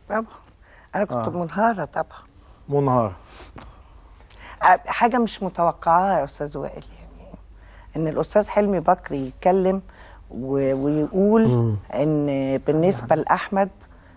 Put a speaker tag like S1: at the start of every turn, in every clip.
S1: طبعا انا كنت
S2: آه.
S1: منهاره طبعا
S2: منهار
S1: آه، حاجه مش متوقعاها يا استاذ وائل يعني ان الاستاذ حلمي بكري يتكلم و- ويقول ان بالنسبه لاحمد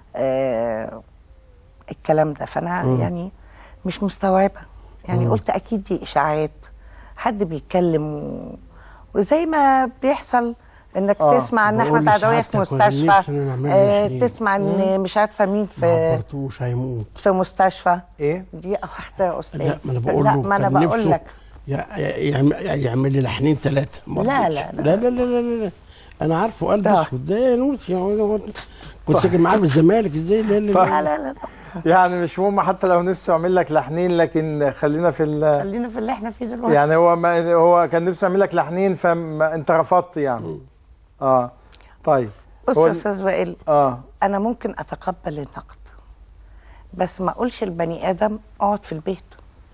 S1: آه الكلام ده فانا يعني مش مستوعبه يعني قلت اكيد دي اشاعات حد بيتكلم و... وزي ما بيحصل انك
S2: آه،
S1: تسمع ان
S3: بقول
S1: احمد عدويه في
S3: لسعادتك ولا
S1: مستشفى
S3: نفسنا نعمل
S1: آه
S3: مشاريع.
S1: تسمع ان مش عارفه مين
S3: ما
S1: في
S3: عبرتوش هيموت
S1: في مستشفى
S2: ايه
S1: دي واحده يا استاذ
S3: لا ما انا بقول
S1: لا
S3: له
S1: ما انا
S3: كان
S1: بقول
S3: نفسه
S1: لك
S3: يع- يعم- يعمل لي لحنين ثلاثه
S1: لا، لا، لا.
S3: لا لا لا لا, لا. انا عارفه قلب
S1: طيب.
S3: اسود ده يا نوس يا كنت ساكن معاه بالزمالك ازاي لا لا
S1: لا
S3: لا
S1: لا لا
S2: يعني مش مهم حتى لو نفسه يعمل لك لحنين لكن خلينا في ال
S1: خلينا في اللي احنا فيه دلوقتي
S2: يعني هو ما هو كان نفسه يعمل لك لحنين فانت رفضت يعني اه طيب
S1: بص
S2: هو
S1: يا
S2: ال-
S1: استاذ وائل
S2: اه
S1: انا ممكن اتقبل النقد بس ما اقولش البني ادم اقعد في البيت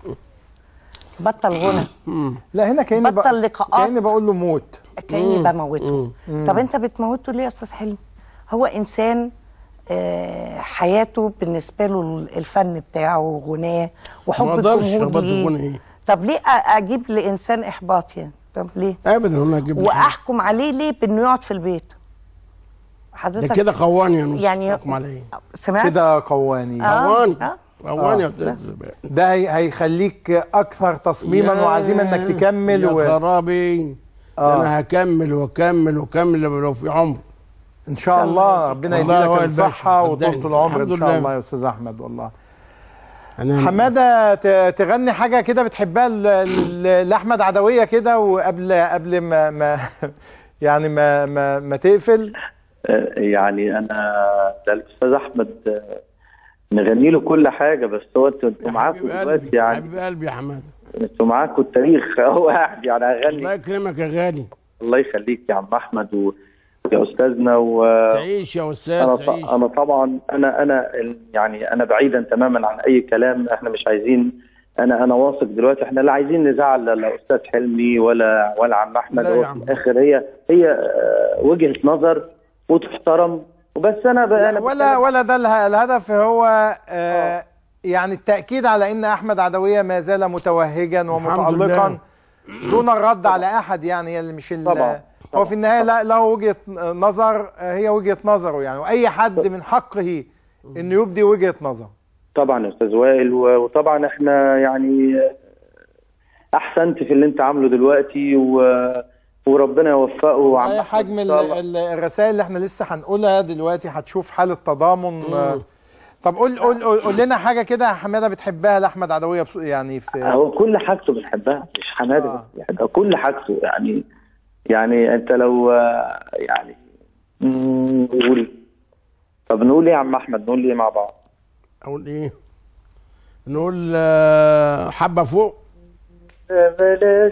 S1: بطل غنى
S2: لا هنا كاني
S1: بطل لقاءات.
S2: كاني بقول له موت
S1: كاني بموته طب انت بتموته ليه يا استاذ حلمي هو انسان آه، حياته بالنسبه له الفن بتاعه وغناه
S3: ما
S1: وحب
S3: اقدرش
S1: الجمهور
S3: اخبط
S1: ليه
S3: الغنى ايه
S1: طب ليه أ- اجيب لانسان احباط يعني طب ليه
S3: ابدا انا اجيب له حاجة.
S1: واحكم عليه ليه بانه يقعد في البيت
S3: ده
S1: حضرتك
S3: كده قواني يا نوس
S1: يعني
S3: احكم عليه
S1: سمعت
S2: كده قواني
S1: آه.
S3: قواني
S1: آه.
S3: قواني يا
S2: آه.
S3: استاذ
S2: ده هي هيخليك اكثر تصميما
S3: يا-
S2: وعزيما انك تكمل
S3: يا
S2: و...
S3: خرابي
S2: آه.
S3: انا هكمل واكمل واكمل لو في عمر
S2: ان شاء الله ربنا
S3: والله
S2: يديلك
S3: هو
S2: الصحه
S3: الباشا،
S2: وطولة العمر
S3: الحمد
S2: ان شاء
S3: لله.
S2: الله يا استاذ احمد والله
S3: انا
S2: حماده ت- تغني حاجه كده بتحبها ل- ل- لاحمد عدويه كده وقبل قبل ما ما يعني ما ما, ما تقفل
S4: آه، يعني انا ده الاستاذ احمد آه، نغني له كل حاجه بس هو انتوا انتوا معاكم
S3: حبيب
S4: دلوقتي
S3: قلبي
S4: يعني
S3: حبيب قلبي يا حماد
S4: انتوا معاكم التاريخ هو قاعد يعني
S3: الله
S4: اغني
S3: يكرمك يا غالي
S4: الله يخليك يا عم احمد و- ويا استاذنا و
S3: تعيش يا
S4: انا
S3: استاذ
S4: ط-
S3: تعيش
S4: انا طبعا انا انا ال- يعني انا بعيدا تماما عن اي كلام احنا مش عايزين انا انا واثق دلوقتي احنا لا عايزين نزعل لا- لا استاذ حلمي ولا ولا عم احمد
S3: لا يا
S4: هو
S3: عم.
S4: في الاخر هي هي آه، وجهه نظر وتحترم وبس انا ب- انا
S2: ولا
S4: بتكلم-
S2: ولا ده اله- الهدف هو آه يعني التاكيد على ان احمد عدويه ما زال متوهجا ومتالقا دون الرد على احد يعني اللي مش ال-
S4: طبعاً،
S2: هو
S4: طبعاً.
S2: في النهايه لا- له وجهه نظر آه، هي وجهه نظره يعني واي حد من حقه انه يبدي وجهه نظر
S4: طبعا يا استاذ وائل و- وطبعا احنا يعني احسنت في اللي انت عامله دلوقتي و... وربنا يوفقه وعم
S2: اي
S4: أحمد
S2: حجم
S4: إن شاء الله.
S2: ال- ال- الرسائل اللي احنا لسه هنقولها دلوقتي هتشوف حاله تضامن آه، طب قول قول قول قول لنا حاجه كده يا حماده بتحبها لاحمد عدويه بص- يعني في
S4: هو كل حاجته بنحبها مش حماده
S2: آه.
S4: بس بيحبها كل حاجته يعني يعني انت لو آه، يعني مم، نقول طب نقول ايه يا عم احمد نقول ايه مع بعض
S3: اقول ايه نقول آه، حبه فوق
S4: بلاش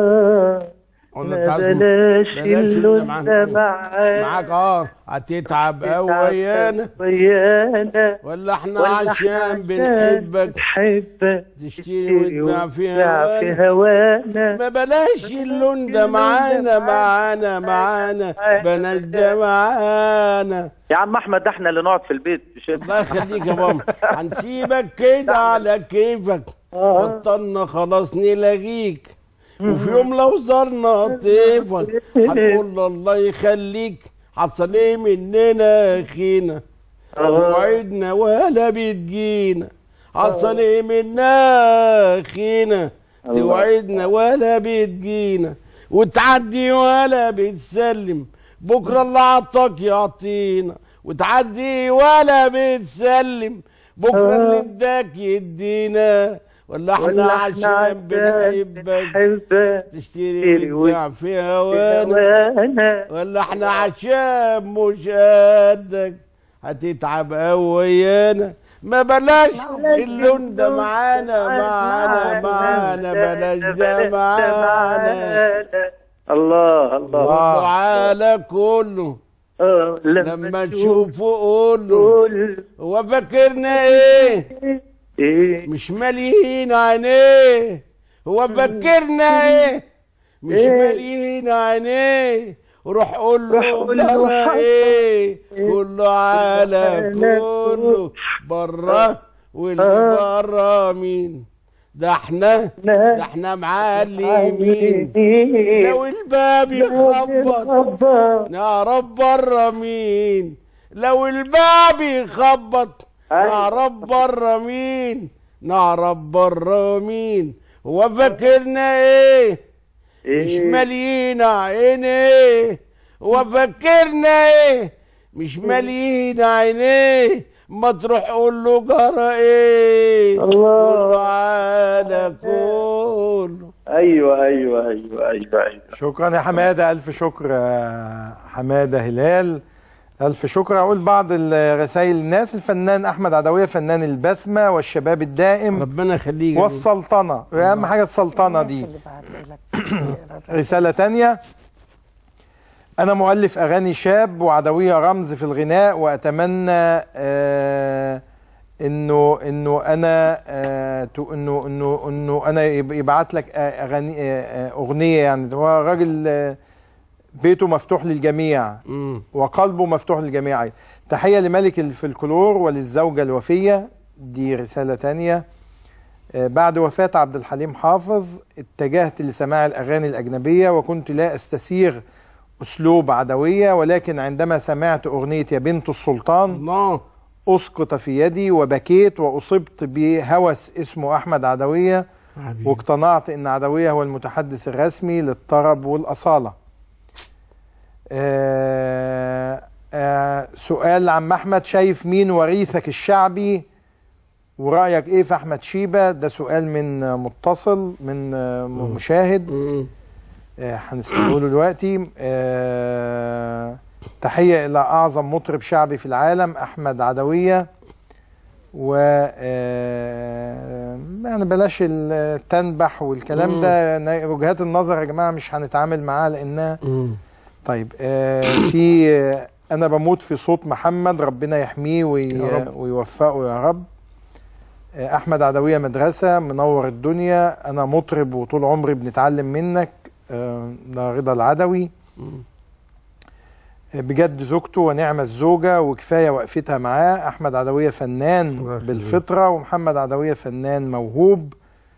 S3: ولا تعال-
S4: بلاش
S3: بلاش اللي
S4: اللون
S3: معاك.
S4: ده معاك
S3: معاك اه هتتعب قوي ويانا
S4: ويانا
S3: ولا احنا
S4: ولا
S3: عشان بنحبك
S4: بنحبك
S3: تشتري وتبيع في
S4: وتبيع في
S3: هوانا
S4: هوانا
S3: ما بلاش اللون ده معانا معانا معانا بلاش ده معانا
S4: يا عم احمد ده احنا اللي نقعد في البيت مش انت
S3: الله يخليك يا ماما هنسيبك كده على كيفك بطلنا خلاص نلاغيك وفي يوم لو زرنا طيفك هنقول له الله يخليك حصل ايه مننا اخينا وعدنا ولا بتجينا حصل ايه منا اخينا توعدنا ولا بتجينا وتعدي ولا بتسلم بكره اللي عطاك يعطينا وتعدي ولا بتسلم بكره اللي اداك يدينا ولا احنا عشان بنحبك
S4: بنحبك
S3: تشتري وتبيع في هوانا
S4: هوانا
S3: ولا احنا عشان مش قدك هتتعب قوي ويانا ما بلاش اللون ده معانا معانا معانا بلاش ده معانا
S4: الله الله
S3: تعالى كله
S4: آه،
S3: لما تشوفه قول له
S4: قول
S3: هو فاكرنا ايه
S4: ايه
S3: مش مالين عينيه هو فاكرنا ايه مش
S4: إيه؟
S3: مالين عينيه روح قول له
S4: روح قول له
S3: بره
S4: حصل
S3: ايه قول له على كله بره واللي بره مين ده احنا ده احنا معلمين لو الباب يخبط نعرف بره مين لو الباب يخبط نعرف بره مين نعرف بره مين هو فاكرنا ايه مش ماليين عينيه هو فاكرنا ايه مش ماليين عينيه ما تروح قول له جرى ايه الله على كله
S4: ايوه ايوه ايوه ايوه ايوه
S2: شكرا يا حماده الف شكر يا حماده هلال الف شكر اقول بعض الرسائل الناس الفنان احمد عدويه فنان البسمه والشباب الدائم
S3: ربنا يخليك
S2: والسلطنه اهم حاجه السلطنه دي
S1: اللي بعت لك
S2: رسالة تانية أنا مؤلف أغاني شاب وعدوية رمز في الغناء وأتمنى آه إنه إنه أنا آه تو- إنه إنه إنه أنا يب- يبعت لك آه، أغاني آه، آه، أغنية يعني هو راجل آه، بيته مفتوح للجميع
S3: مم.
S2: وقلبه مفتوح للجميع تحية لملك الفلكلور وللزوجة الوفية دي رسالة تانية آه، بعد وفاة عبد الحليم حافظ اتجهت لسماع الأغاني الأجنبية وكنت لا أستسيغ أسلوب عدوية ولكن عندما سمعت أغنية يا بنت السلطان
S3: الله
S2: أسقط في يدي وبكيت وأصبت بهوس اسمه أحمد عدوية
S3: حبيبي.
S2: واقتنعت أن عدوية هو المتحدث الرسمي للطرب والأصالة آه آه سؤال عم أحمد شايف مين وريثك الشعبي ورأيك إيه في أحمد شيبة ده سؤال من آه، متصل من آه، مشاهد
S3: مم.
S2: آه، هنسأله له دلوقتي آه، تحية إلى أعظم مطرب شعبي في العالم أحمد عدوية و آه، يعني بلاش التنبح والكلام ده نا- وجهات النظر يا جماعة مش هنتعامل معاها لأنها
S3: مم.
S2: طيب آه، في آه، أنا بموت في صوت محمد ربنا يحميه وي
S3: يا رب.
S2: ويوفقه يا رب آه، أحمد عدوية مدرسة منور الدنيا أنا مطرب وطول عمري بنتعلم منك آه، ده رضا العدوي
S3: مم.
S2: آه، بجد زوجته ونعمة الزوجة وكفاية وقفتها معاه أحمد عدوية فنان
S3: الله يخليك.
S2: بالفطرة ومحمد عدوية فنان موهوب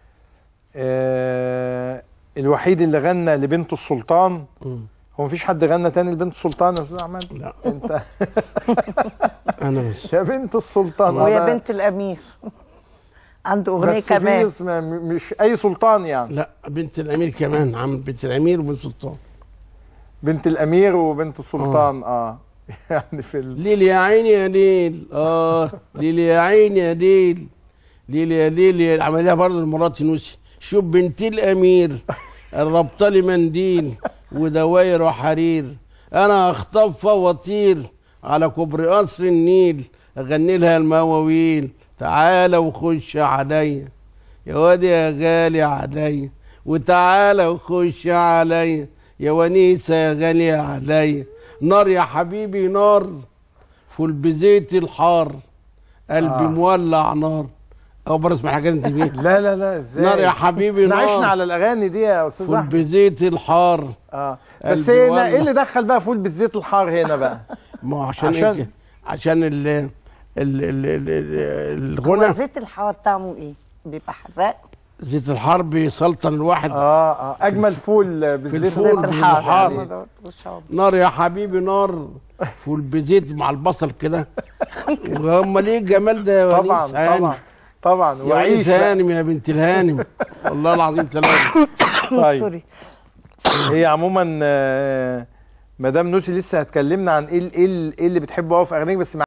S2: آه، الوحيد اللي غنى لبنت السلطان
S3: مم.
S2: هو مفيش حد غنى تاني لبنت السلطان يا استاذ احمد
S3: لا
S2: انت
S3: انا بس
S2: يا بنت السلطان
S1: ويا
S2: أنا-
S1: بنت الامير عنده اغنيه
S2: بس في
S1: كمان
S2: اسم م- مش اي سلطان يعني
S3: لا بنت الامير كمان عم بنت الامير وبنت سلطان
S2: بنت الامير وبنت السلطان اه, يعني في ال...
S3: ليل يا عيني يا ليل اه ليل يا عيني يا ليل ليل يا ليل يا عملها برضه المرات نوسي شوف بنت الامير الربطه لي منديل ودواير وحرير انا اخطف واطير على كوبري قصر النيل اغني لها المواويل تعالى وخش عليا يا واد يا غالي عليا وتعالى وخش عليا يا ونيسه يا غاليه عليا نار يا حبيبي نار فول بزيت الحار قلبي
S2: آه.
S3: آه. مولع نار اول مره اسمع حاجات انت بيها
S2: لا لا لا ازاي
S3: نار يا حبيبي
S2: احنا
S3: نار
S2: عشنا على الاغاني دي يا استاذ
S3: فول
S2: احمد
S3: بزيت الحار
S2: اه بس
S3: قلبي
S2: هنا
S3: ولع.
S2: ايه اللي دخل بقى فول بالزيت الحار هنا بقى
S3: ما هو عشان
S2: عشان-
S3: عشان عشان ال ال ال ال
S1: هو
S3: الغنى
S1: زيت الحار طعمه ايه؟ بيبقى حراق
S3: زيت الحار بيسلطن الواحد
S2: اه اه اجمل فول بالزيت
S3: الفول
S2: الحار
S3: بالحار.
S2: يعني.
S3: نار يا حبيبي نار فول بزيت مع البصل كده وهم ليه الجمال ده يا
S2: طبعا
S3: ونيس هانم؟
S2: طبعا طبعا
S3: يا
S2: وعيش
S3: ونيس
S2: بقى.
S3: هانم يا بنت الهانم والله العظيم ثلاثة
S2: طيب
S1: سوري
S2: هي عموما آه، مدام نوسي لسه هتكلمنا عن ايه ال- ايه ال- إيه اللي بتحبه قوي في اغانيك بس